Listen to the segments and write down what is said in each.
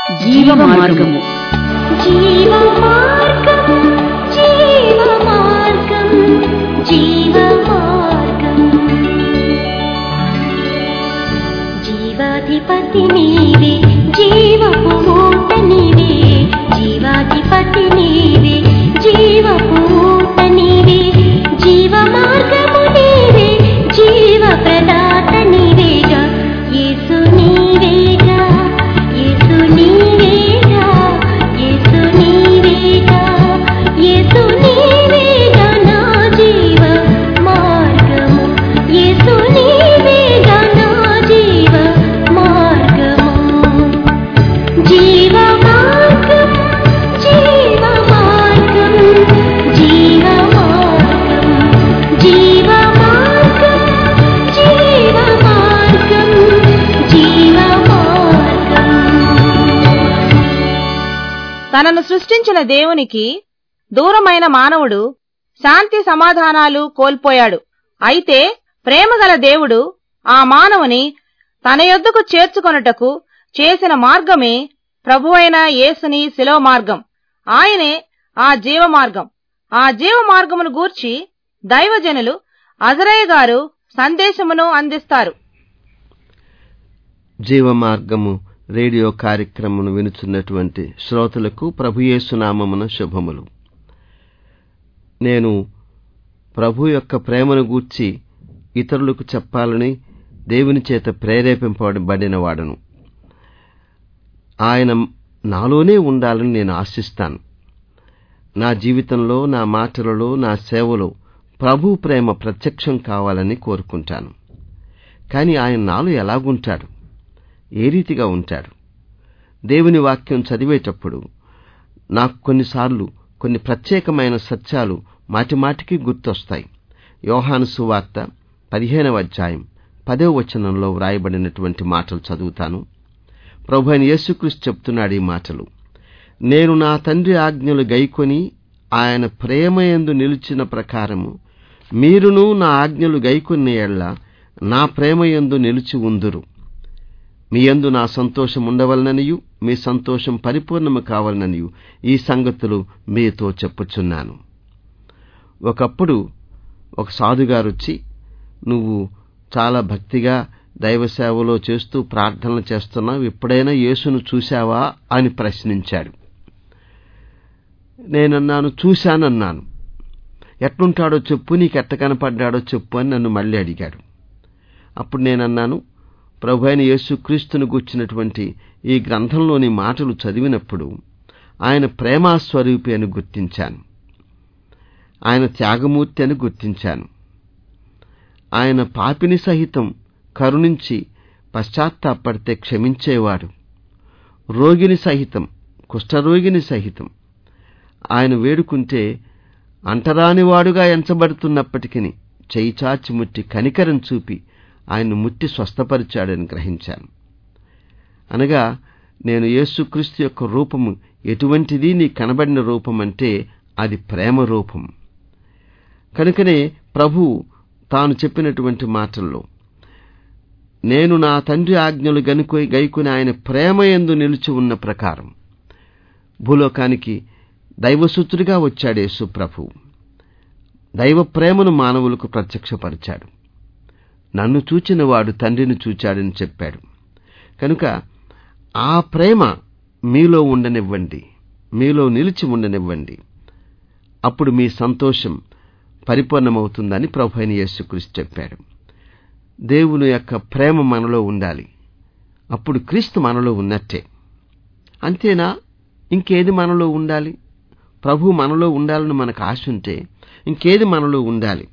జీవ మార్గము జీవమార్గం జీవమార్గం జీవమార్గం జీవాధిపతి నీవే జీవపు ఊట నీవే జీవాధిపతి నీవే జీవపు ఊట నీవే జీవమార్గము నీవే జీవ ప్రదాత నీవేగా యేసు నీవేగా యేసు నీవేగా యేసు నీవేగా యేసు నీవేగా నా జీవ మార్గము యేసు నీవేగా నా జీవ మార్గము జీవ మార్గం జీవ మార్గం జీవ మార్గం జీవ మార్గం జీవ మార్గం జీవ మార్గం తనను సృష్టించిన దేవునికి దూరమైన మానవుడు శాంతి సమాధానాలు కోల్పోయాడు అయితే ప్రేమగల దేవుడు ఆ మానవుని తన యొద్దకు చేర్చుకొనుటకు చేసిన మార్గమే ప్రభువైన యేసుని శిలో మార్గం ఆయనే ఆ జీవ మార్గం ఆ జీవ మార్గమును గూర్చి దైవజనులు అజరయ్య గారు సందేశమును అందిస్తారు జీవమార్గము రేడియో కార్యక్రమను వినుచున్నటువంటి శ్రోతలకు ప్రభుయేసునామమున శుభములు నేను ప్రభు యొక్క ప్రేమను గూర్చి ఇతరులకు చెప్పాలని దేవుని చేత ప్రేరేపింపబడిన వాడను ఆయన నాలోనే ఉండాలని నేను ఆశిస్తాను నా జీవితంలో నా మాటలలో నా సేవలో ప్రభు ప్రేమ ప్రత్యక్షం కావాలని కోరుకుంటాను కానీ ఆయన నాలో ఎలాగుంటాడు ఏ రీతిగా ఉంటాడు దేవుని వాక్యం చదివేటప్పుడు నాకు కొన్నిసార్లు కొన్ని ప్రత్యేకమైన సత్యాలు మాటిమాటికి గుర్తొస్తాయి యోహాను సువార్త పదిహేనవ అధ్యాయం పదవ వచనంలో వ్రాయబడినటువంటి మాటలు చదువుతాను ప్రభు అయిన యేసుక్రీస్తు చెప్తున్నాడు ఈ మాటలు నేను నా తండ్రి ఆజ్ఞలు గైకొని ఆయన ప్రేమయందు నిలిచిన ప్రకారము మీరును నా ఆజ్ఞలు గైకొన్న ఎళ్ళ నా ప్రేమయందు నిలిచి ఉందురు మీ యందు నా సంతోషం ఉండవలననియు మీ సంతోషం పరిపూర్ణము కావాలననియు ఈ సంగతులు మీతో చెప్పుచున్నాను ఒకప్పుడు ఒక సాధుగారు వచ్చి నువ్వు చాలా భక్తిగా దైవ సేవలో చేస్తూ ప్రార్థనలు చేస్తున్నావు ఎప్పుడైనా యేసును చూశావా అని ప్రశ్నించాడు నేనన్నాను చూశానన్నాను ఎట్లుంటాడో చెప్పు నీకు ఎట్ట కనపడ్డాడో చెప్పు అని నన్ను మళ్ళీ అడిగాడు అప్పుడు నేనన్నాను ప్రభు అయిన యేసుక్రీస్తును గూర్చినటువంటి ఈ గ్రంథంలోని మాటలు చదివినప్పుడు ఆయన ప్రేమాస్వరూపి అని గుర్తించాను ఆయన త్యాగమూర్తి అని గుర్తించాను ఆయన పాపిని సహితం కరుణించి పశ్చాత్తాపడితే క్షమించేవాడు రోగిని సహితం కుష్ఠరోగిని సహితం ఆయన వేడుకుంటే అంటరానివాడుగా ఎంచబడుతున్నప్పటికీ చేయి చాచి ముట్టి కనికరం చూపి ఆయన్ను ముట్టి స్వస్థపరిచాడని గ్రహించాను అనగా నేను యేసుక్రీస్తు యొక్క రూపము ఎటువంటిది నీ కనబడిన రూపం అంటే అది ప్రేమ రూపం కనుకనే ప్రభు తాను చెప్పినటువంటి మాటల్లో నేను నా తండ్రి ఆజ్ఞలు గనుకో గైకుని ఆయన ప్రేమ ఎందు నిలిచి ఉన్న ప్రకారం భూలోకానికి దైవసూత్రుడిగా వచ్చాడు యేసు ప్రభు దైవ ప్రేమను మానవులకు ప్రత్యక్షపరిచాడు నన్ను చూచిన వాడు తండ్రిని చూచాడని చెప్పాడు కనుక ఆ ప్రేమ మీలో ఉండనివ్వండి మీలో నిలిచి ఉండనివ్వండి అప్పుడు మీ సంతోషం పరిపూర్ణమవుతుందని ప్రభు అయిన యేసుక్రీస్తు చెప్పాడు దేవుని యొక్క ప్రేమ మనలో ఉండాలి అప్పుడు క్రీస్తు మనలో ఉన్నట్టే అంతేనా ఇంకేది మనలో ఉండాలి ప్రభు మనలో ఉండాలని మనకు ఆశ ఉంటే ఇంకేది మనలో ఉండాలి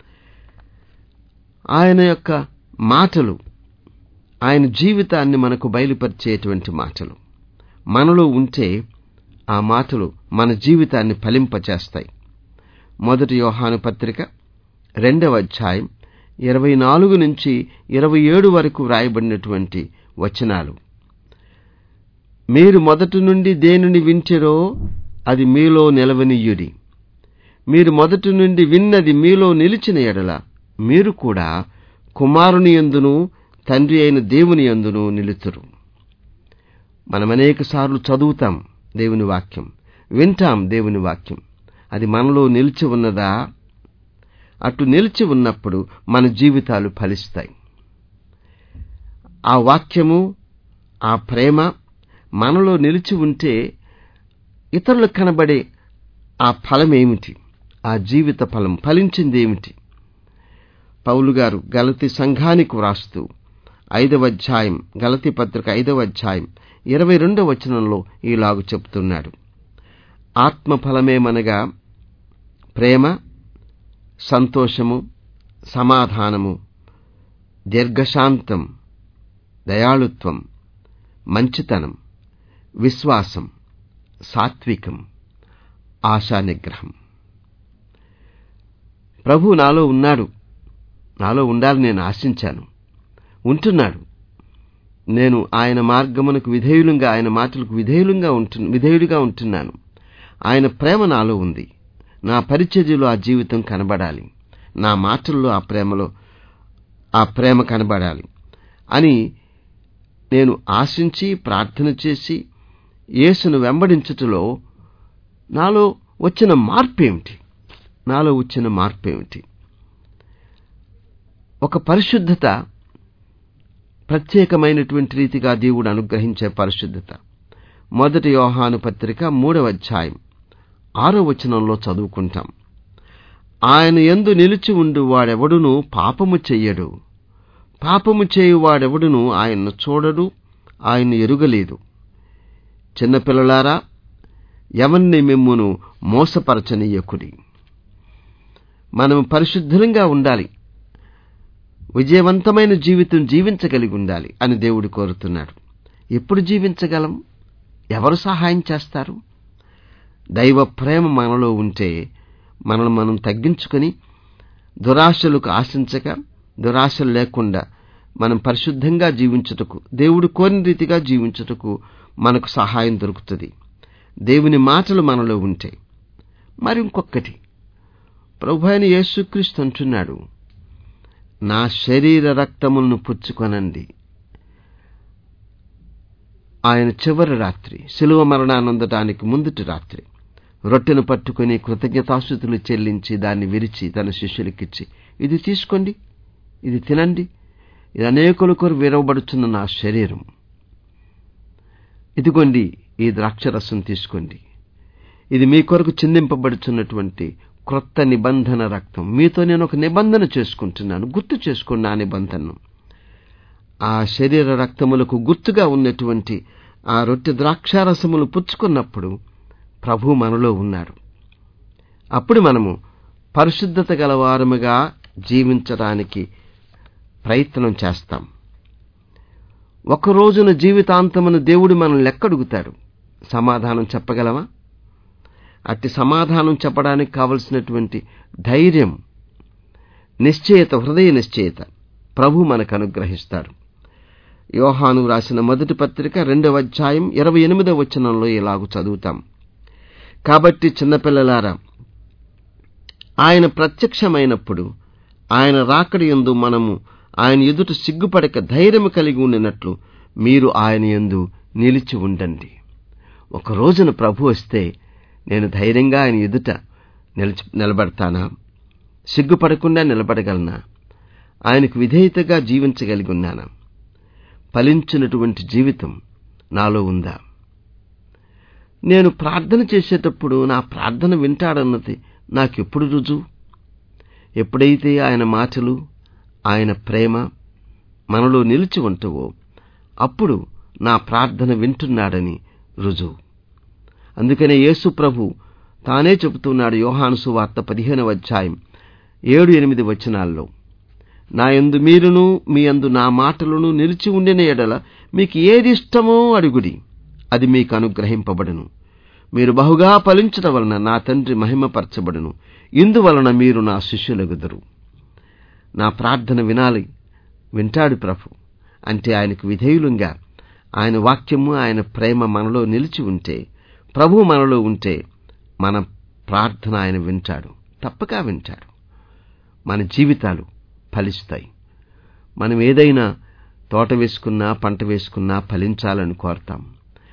ఆయన యొక్క మాటలు ఆయన జీవితాన్ని మనకు బయలుపరిచేటువంటి మాటలు మనలో ఉంటే ఆ మాటలు మన జీవితాన్ని ఫలింపచేస్తాయి మొదటి యోహాను పత్రిక రెండవ అధ్యాయం ఇరవై నాలుగు నుంచి ఇరవై ఏడు వరకు వ్రాయబడినటువంటి వచనాలు మీరు మొదటి నుండి దేనిని వింటిరో అది మీలో నిలవనీయుడి మీరు మొదటి నుండి విన్నది మీలో నిలిచిన ఎడల మీరు కూడా కుమారుని ఎందును తండ్రి అయిన దేవుని ఎందును నిలుతురు మనం అనేక సార్లు చదువుతాం దేవుని వాక్యం వింటాం దేవుని వాక్యం అది మనలో నిలిచి ఉన్నదా అటు నిలిచి ఉన్నప్పుడు మన జీవితాలు ఫలిస్తాయి ఆ వాక్యము ఆ ప్రేమ మనలో నిలిచి ఉంటే ఇతరులకు కనబడే ఆ ఫలం ఏమిటి ఆ జీవిత ఫలం ఫలించింది ఏమిటి పౌలు గారు గలతి సంఘానికి వ్రాస్తూ ఐదవ అధ్యాయం గలతి పత్రిక ఐదవ అధ్యాయం ఇరవై రెండవ వచనంలో ఈలాగు చెప్తున్నాడు ఆత్మఫలమేమనగా ప్రేమ సంతోషము సమాధానము దీర్ఘశాంతం దయాళుత్వం మంచితనం విశ్వాసం సాత్వికం ఆశానిగ్రహం ప్రభు నాలో ఉన్నాడు నాలో ఉండాలని నేను ఆశించాను ఉంటున్నాడు నేను ఆయన మార్గమునకు విధేయులంగా ఆయన మాటలకు విధేయులంగా ఉంటు విధేయుడిగా ఉంటున్నాను ఆయన ప్రేమ నాలో ఉంది నా పరిచర్యలో ఆ జీవితం కనబడాలి నా మాటల్లో ఆ ప్రేమలో ఆ ప్రేమ కనబడాలి అని నేను ఆశించి ప్రార్థన చేసి యేసును వెంబడించుటలో నాలో వచ్చిన మార్పు ఏమిటి నాలో వచ్చిన మార్పు ఏమిటి ఒక పరిశుద్ధత ప్రత్యేకమైనటువంటి రీతిగా దేవుడు అనుగ్రహించే పరిశుద్ధత మొదటి యోహాను పత్రిక మూడవ అధ్యాయం ఆరో వచనంలో చదువుకుంటాం ఆయన ఎందు నిలిచి ఉండు వాడెవడును పాపము చెయ్యడు పాపము చేయువాడెవడును ఆయన్ను చూడడు ఆయన్ను ఎరుగలేదు చిన్నపిల్లలారా ఎవరిని మిమ్మును మోసపరచనీయకుడి మనం పరిశుద్ధంగా ఉండాలి విజయవంతమైన జీవితం జీవించగలిగి ఉండాలి అని దేవుడు కోరుతున్నాడు ఎప్పుడు జీవించగలం ఎవరు సహాయం చేస్తారు దైవ ప్రేమ మనలో ఉంటే మనల్ని మనం తగ్గించుకొని దురాశలకు ఆశించక దురాశలు లేకుండా మనం పరిశుద్ధంగా జీవించుటకు దేవుడు కోరిన రీతిగా జీవించుటకు మనకు సహాయం దొరుకుతుంది దేవుని మాటలు మనలో ఉంటే మరి ఇంకొకటి ప్రభు అయిన యేసుక్రీస్తు అంటున్నాడు నా శరీర రక్తములను పుచ్చుకొనండి ఆయన చివరి రాత్రి శిలువ మరణానందటానికి ముందుటి రాత్రి రొట్టెను పట్టుకుని కృతజ్ఞతాస్థుతులు చెల్లించి దాన్ని విరిచి తన శిష్యులకిచ్చి ఇది తీసుకోండి ఇది తినండి ఇది అనేకుల కొరకు విరవబడుచున్న నా శరీరం ఇదిగోండి ఈ ద్రాక్షరసం తీసుకోండి ఇది మీ కొరకు చిందింపబడుచున్నటువంటి క్రొత్త నిబంధన రక్తం మీతో నేను ఒక నిబంధన చేసుకుంటున్నాను గుర్తు చేసుకోండి ఆ నిబంధనను ఆ శరీర రక్తములకు గుర్తుగా ఉన్నటువంటి ఆ రొట్టె ద్రాక్షారసములు పుచ్చుకున్నప్పుడు ప్రభు మనలో ఉన్నాడు అప్పుడు మనము పరిశుద్ధత గలవారముగా జీవించడానికి ప్రయత్నం చేస్తాం ఒక రోజున జీవితాంతమును దేవుడు మనం లెక్కడుగుతాడు సమాధానం చెప్పగలమా అట్టి సమాధానం చెప్పడానికి కావలసినటువంటి ధైర్యం నిశ్చయత హృదయ నిశ్చయత ప్రభు మనకు అనుగ్రహిస్తాడు యోహాను రాసిన మొదటి పత్రిక రెండవ అధ్యాయం ఇరవై ఎనిమిదవ వచనంలో ఇలాగు చదువుతాం కాబట్టి చిన్నపిల్లలారా ఆయన ప్రత్యక్షమైనప్పుడు ఆయన రాకడి యందు మనము ఆయన ఎదుట సిగ్గుపడక ధైర్యము కలిగి ఉండినట్లు మీరు ఆయన యందు నిలిచి ఉండండి ఒక రోజున ప్రభు వస్తే నేను ధైర్యంగా ఆయన ఎదుట నిలిచి నిలబడతానా సిగ్గుపడకుండా నిలబడగలనా ఆయనకు విధేయతగా జీవించగలిగి ఉన్నానా ఫలించినటువంటి జీవితం నాలో ఉందా నేను ప్రార్థన చేసేటప్పుడు నా ప్రార్థన వింటాడన్నది నాకెప్పుడు రుజువు ఎప్పుడైతే ఆయన మాటలు ఆయన ప్రేమ మనలో నిలిచి ఉంటావో అప్పుడు నా ప్రార్థన వింటున్నాడని రుజువు అందుకనే యేసు ప్రభు తానే చెబుతున్నాడు యోహాను సువార్త పదిహేనవ అధ్యాయం ఏడు ఎనిమిది వచనాల్లో నా యందు మీరును మీ యందు నా మాటలను నిలిచి ఉండిన ఎడల మీకు ఏది ఇష్టమో అడుగుడి అది మీకు అనుగ్రహింపబడును మీరు బహుగా ఫలించడం వలన నా తండ్రి మహిమపరచబడును ఇందువలన మీరు నా శిష్యులగుదరు నా ప్రార్థన వినాలి వింటాడు ప్రభు అంటే ఆయనకు విధేయులంగా ఆయన వాక్యము ఆయన ప్రేమ మనలో నిలిచి ఉంటే ప్రభు మనలో ఉంటే మన ప్రార్థన ఆయన వింటాడు తప్పక వింటాడు మన జీవితాలు ఫలిస్తాయి మనం ఏదైనా తోట వేసుకున్నా పంట వేసుకున్నా ఫలించాలని కోరతాం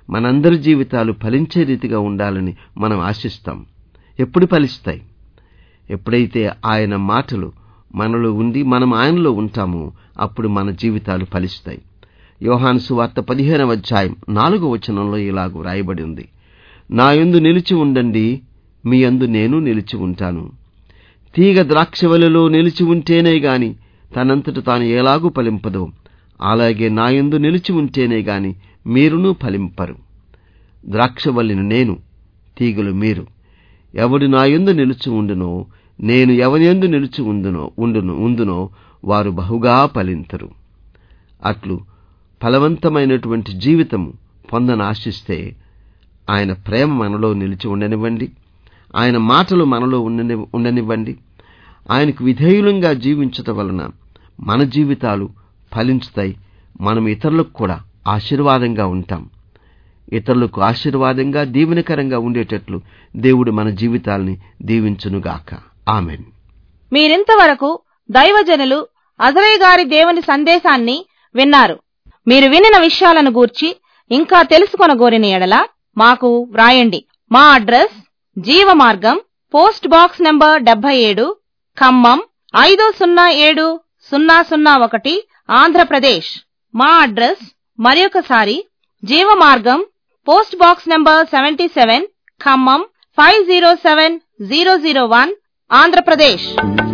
మనందరి జీవితాలు ఫలించే రీతిగా ఉండాలని మనం ఆశిస్తాం ఎప్పుడు ఫలిస్తాయి ఎప్పుడైతే ఆయన మాటలు మనలో ఉండి మనం ఆయనలో ఉంటామో అప్పుడు మన జీవితాలు ఫలిస్తాయి యోహాను సువార్త పదిహేనవ అధ్యాయం నాలుగో వచనంలో ఇలాగూ రాయబడి ఉంది నా యందు నిలిచి ఉండండి మీ యందు నేను నిలిచి ఉంటాను తీగ ద్రాక్షవలలో నిలిచి ఉంటేనే గాని తనంతట తాను ఎలాగూ ఫలింపదో అలాగే నా యందు నిలిచి ఉంటేనే గాని మీరును ఫలింపరు ద్రాక్షవల్లిని నేను తీగలు మీరు ఎవడు నా యందు నిలిచి ఉండునో నేను ఎవరియందు నిలిచి ఉండునో ఉండును ఉందునో వారు బహుగా ఫలింతరు అట్లు ఫలవంతమైనటువంటి జీవితము పొందనాశిస్తే ఆయన ప్రేమ మనలో నిలిచి ఉండనివ్వండి ఆయన మాటలు మనలో ఉండని ఉండనివ్వండి ఆయనకు విధేయులంగా జీవించటం వలన మన జీవితాలు ఫలించుతాయి మనం ఇతరులకు కూడా ఆశీర్వాదంగా ఉంటాం ఇతరులకు ఆశీర్వాదంగా దీవెనకరంగా ఉండేటట్లు దేవుడు మన జీవితాల్ని దీవించునుగాక ఆమెన్ మీరింతవరకు దైవజనులు అజరయ్య గారి దేవుని సందేశాన్ని విన్నారు మీరు వినిన విషయాలను గూర్చి ఇంకా తెలుసుకొనగోరిన ఎడల మాకు వ్రాయండి మా అడ్రస్ జీవ మార్గం పోస్ట్ బాక్స్ నంబర్ డెబ్బై ఏడు ఖమ్మం ఐదు సున్నా ఏడు సున్నా సున్నా ఒకటి ఆంధ్రప్రదేశ్ మా అడ్రస్ మరొకసారి Jeeva Margam post box number seventy seven Khammam five zero seven zero zero one Andhra Pradesh